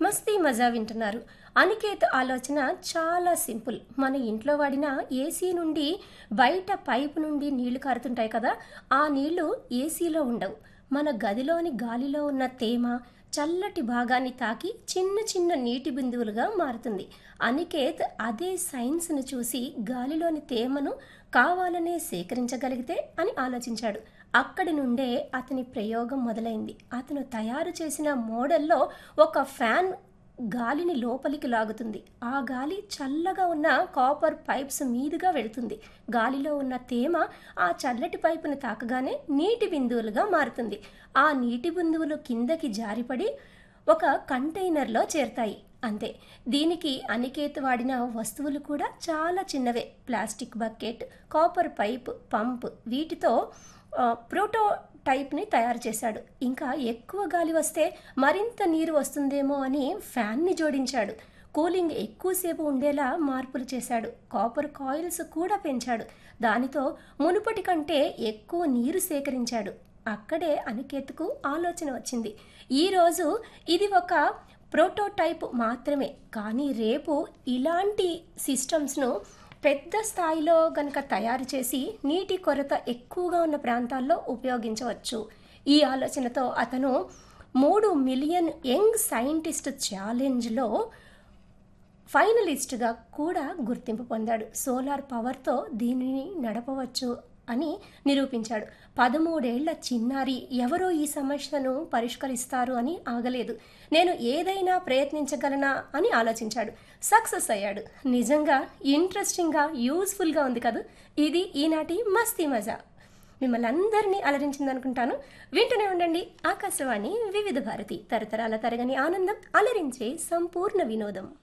మస్తీ మజా వింటున్నారు అనికేత్ ఆలోచన చాలా సింపుల్ మన ఇంట్లో వాడిన ఏసీ నుండి బయట పైపు నుండి నీళ్లు కారుతుంటాయి కదా ఆ నీళ్లు ఏసీలో ఉండవు మన గదిలోని గాలిలో ఉన్న తేమ చల్లటి భాగాన్ని తాకి చిన్న చిన్న నీటి బిందువులుగా మారుతుంది అనికేత్ అదే సైన్స్ను చూసి గాలిలోని తేమను కావాలనే సేకరించగలిగితే అని ఆలోచించాడు అక్కడి నుండే అతని ప్రయోగం మొదలైంది అతను తయారు చేసిన మోడల్లో ఒక ఫ్యాన్ గాలిని లోపలికి లాగుతుంది ఆ గాలి చల్లగా ఉన్న కాపర్ పైప్స్ మీదుగా వెళుతుంది గాలిలో ఉన్న తేమ ఆ చల్లటి పైపును తాకగానే నీటి బిందువులుగా మారుతుంది ఆ నీటి బిందువులు కిందకి జారిపడి ఒక కంటైనర్లో చేరతాయి అంతే దీనికి అనికేత్ వాడిన వస్తువులు కూడా చాలా చిన్నవే plastic bucket copper pipe pump వీటితో ఆ, ప్రోటో టైప్ని తయారు చేశాడు ఇంకా ఎక్కువ గాలి వస్తే మరింత నీరు వస్తుందేమో అని ఫ్యాన్ని జోడించాడు కూలింగ్ ఎక్కువసేపు ఉండేలా మార్పులు చేశాడు కాపర్ కాయిల్స్ కూడా పెంచాడు దానితో మునుపటి కంటే ఎక్కువ నీరు సేకరించాడు అక్కడే అనికేత్కు ఆలోచన వచ్చింది ఈరోజు ఇది ఒక ప్రోటోటైప్ మాత్రమే కానీ రేపు ఇలాంటి సిస్టమ్స్ను పెద్ద స్థాయిలో గనక తయారు చేసి నీటి కొరత ఎక్కువగా ఉన్న ప్రాంతాల్లో ఉపయోగించవచ్చు ఈ ఆలోచనతో అతను మూడు మిలియన్ యంగ్ సైంటిస్ట్ ఛాలెంజ్లో ఫైనలిస్ట్గా కూడా గుర్తింపు పొందాడు సోలార్ పవర్తో దీనిని నడపవచ్చు అని నిరూపించాడు పదమూడేళ్ల చిన్నారి ఎవరో ఈ సమస్యను పరిష్కరిస్తారు అని ఆగలేదు నేను ఏదైనా ప్రయత్నించగలనా అని ఆలోచించాడు సక్సెస్ అయ్యాడు నిజంగా ఇంట్రెస్టింగ్గా యూస్ఫుల్గా ఉంది కదా ఇది ఈనాటి మస్తీ మజా మిమ్మల్ని అందరినీ అలరించింది అనుకుంటాను వింటూనే ఉండండి ఆకాశవాణి వివిధ భారతి తరతరాల తరగని ఆనందం అలరించే సంపూర్ణ వినోదం